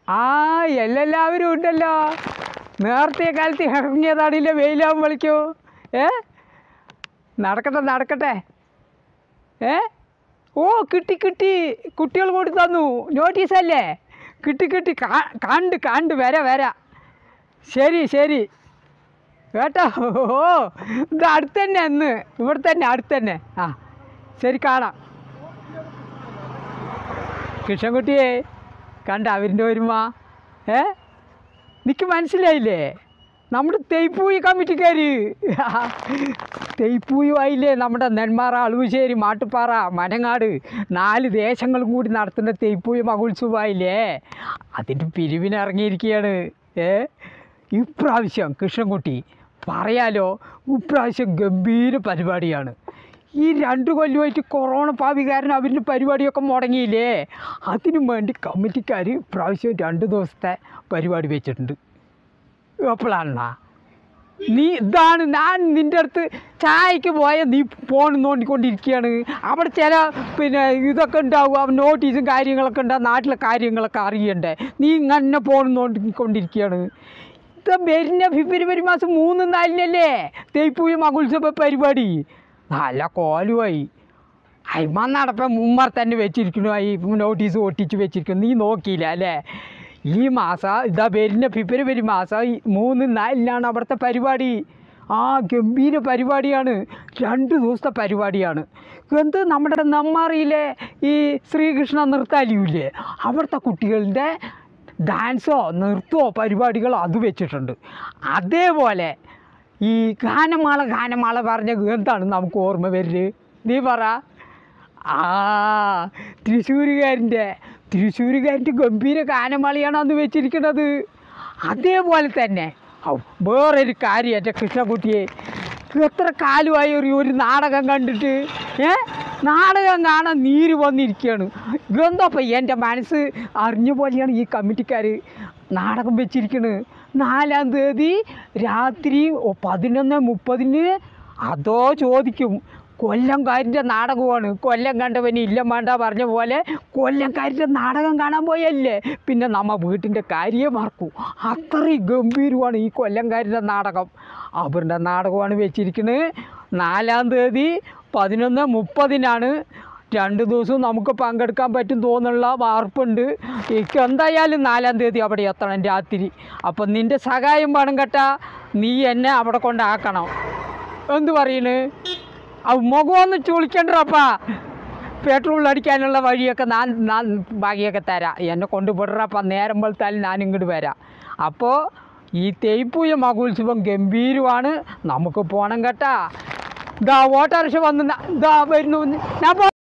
ആ എല്ലാവരും ഉണ്ടല്ലോ നേരത്തെ കാലത്ത് ഇറങ്ങിയതാണില്ലേ വെയിലാവും വിളിക്കൂ ഏ നടക്കട്ടെ നടക്കട്ടെ ഏ ഓ കിട്ടി കിട്ടി കുട്ടികൾ കൂടി തന്നു നോട്ടീസല്ലേ കിട്ടി കിട്ടി കാ- കണ്ട് കണ്ട് വര വര ശരി ശരി കേട്ടോ ഓ ഇത് അടുത്ത് തന്നെ അന്ന് ഇവിടെ തന്നെ അടുത്ത് തന്നെ ആ ശരി കാണാം കൃഷ്ണൻകുട്ടിയെ കണ്ട അവരിൻ്റെ ഒരുമ ഏ നിക്ക് മനസ്സിലായില്ലേ നമ്മുടെ തെയ്പ്പൂയി കമ്മിറ്റിക്കാർ തെയ്പ്പൂയുമായില്ലേ നമ്മുടെ നെന്മാറ അളുവശ്ശേരി മാട്ടുപ്പാറ മനങ്ങാട് നാല് ദേശങ്ങളും കൂടി നടത്തുന്ന തെയ്പ്പൂയി മഹോത്സവമായില്ലേ അതിൻ്റെ പിരിവിനിറങ്ങിയിരിക്കുകയാണ് ഏ ഇപ്രാവശ്യം കൃഷ്ണൻകുട്ടി പറയാലോ ഇപ്രാവശ്യം ഗംഭീര പരിപാടിയാണ് ഈ രണ്ട് കൊല്ലമായിട്ട് കൊറോണ പാവി കാരണം അവരുടെ പരിപാടിയൊക്കെ മുടങ്ങിയില്ലേ അതിനു വേണ്ടി കമ്മിറ്റിക്കാർ ഇപ്രാവശ്യം രണ്ട് ദിവസത്തെ പരിപാടി വെച്ചിട്ടുണ്ട് എപ്പോഴാണ നീ ഇതാണ് ഞാൻ നിൻ്റെ അടുത്ത് ചായക്ക് പോയ നീ ഫോൺ നോണ്ടിക്കൊണ്ടിരിക്കുകയാണ് അവിടെ ചില പിന്നെ ഇതൊക്കെ ഉണ്ടാവും നോട്ടീസും കാര്യങ്ങളൊക്കെ ഉണ്ടാവും നാട്ടിലെ കാര്യങ്ങളൊക്കെ അറിയണ്ടേ നീ ഇങ്ങനെ ഫോൺ നോണ്ടിക്കൊണ്ടിരിക്കുകയാണ് ഇത് വരുന്ന ഫെബ്രുവരി മാസം മൂന്ന് നാലിനല്ലേ തേപ്പൂയ മകുത്സവ പരിപാടി നല്ല കോലുമായി അയ്മ നടപ്പം മുമ്മർ തന്നെ വെച്ചിരിക്കുന്നു ഈ നോട്ടീസ് ഒട്ടിച്ച് വെച്ചിരിക്കുന്നു നീ നോക്കിയില്ല അല്ലേ ഈ മാസം ഇതാ വരുന്ന ഫെബ്രുവരി മാസം ഈ മൂന്ന് നാലിനാണ് അവിടുത്തെ പരിപാടി ആ ഗംഭീര പരിപാടിയാണ് രണ്ട് ദിവസത്തെ പരിപാടിയാണ് എന്ത് നമ്മുടെ നെമ്മാറിയിലെ ഈ ശ്രീകൃഷ്ണ നൃത്താലിയില്ലേ അവിടുത്തെ കുട്ടികളുടെ ഡാൻസോ നൃത്തമോ പരിപാടികളോ അത് വെച്ചിട്ടുണ്ട് അതേപോലെ ഈ ഗാനമാള ഗാനമാള പറഞ്ഞ എന്താണ് നമുക്ക് ഓർമ്മ വരല് നീ പറ ആ തൃശ്ശൂരുകാരൻ്റെ തൃശ്ശൂരുകാരൻ്റെ ഗംഭീര ഗാനമാളിയാണ് അന്ന് വെച്ചിരിക്കുന്നത് അതേപോലെ തന്നെ ഔ വേറൊരു കാര്യം എൻ്റെ കൃഷ്ണകുട്ടിയെ എത്ര കാലമായി ഒരു ഒരു നാടകം കണ്ടിട്ട് ഏ നാടകം കാണാൻ നീര് വന്നിരിക്കുകയാണ് എന്തപ്പം എൻ്റെ മനസ്സ് അറിഞ്ഞ പോലെയാണ് ഈ കമ്മിറ്റിക്കാർ നാടകം വെച്ചിരിക്കുന്നത് നാലാം തീയതി രാത്രി ഒ- പതിനൊന്ന് മുപ്പതിന് അതോ ചോദിക്കും കൊല്ലംകാരിൻ്റെ നാടകമാണ് കൊല്ലം കണ്ടവന് ഇല്ലം വേണ്ട പറഞ്ഞ പോലെ കൊല്ലംകാരിൻ്റെ നാടകം കാണാൻ പോയല്ലേ പിന്നെ നമ്മ വീട്ടിൻ്റെ കാര്യം മറക്കൂ അത്രയും ഗംഭീരമാണ് ഈ കൊല്ലംകാരിൻ്റെ നാടകം അവരുടെ നാടകമാണ് വെച്ചിരിക്കുന്നത് നാലാം തീയതി പതിനൊന്ന് മുപ്പതിനാണ് രണ്ട് ദിവസവും നമുക്ക് പങ്കെടുക്കാൻ പറ്റും തോന്നുള്ള വാർപ്പുണ്ട് എനിക്ക് എന്തായാലും നാലാം തീയതി അവിടെ എത്തണം രാത്രി അപ്പം നിൻ്റെ സഹായം വേണം കേട്ടാ നീ എന്നെ അവിടെ കൊണ്ടാക്കണം എന്ത് പറയുന്നു ആ മുഖമൊന്ന് ചുളിക്കണ്ടപ്പാ പെട്രോൾ അടിക്കാനുള്ള വഴിയൊക്കെ ഞാൻ ഞാൻ ബാക്കിയൊക്കെ തരാം എന്നെ കൊണ്ടുപോടറപ്പ നേരം വെളുത്താലും ഞാൻ ഇങ്ങോട്ട് വരാം അപ്പോൾ ഈ തേയ്പ്പൂയ മഹോത്സവം ഗംഭീരമാണ് നമുക്ക് പോകണം കേട്ടാ ഇതാ ഓട്ടോറിക്ഷ വന്ന് ന- ഇതാ വരുന്നു ഞാൻ പോ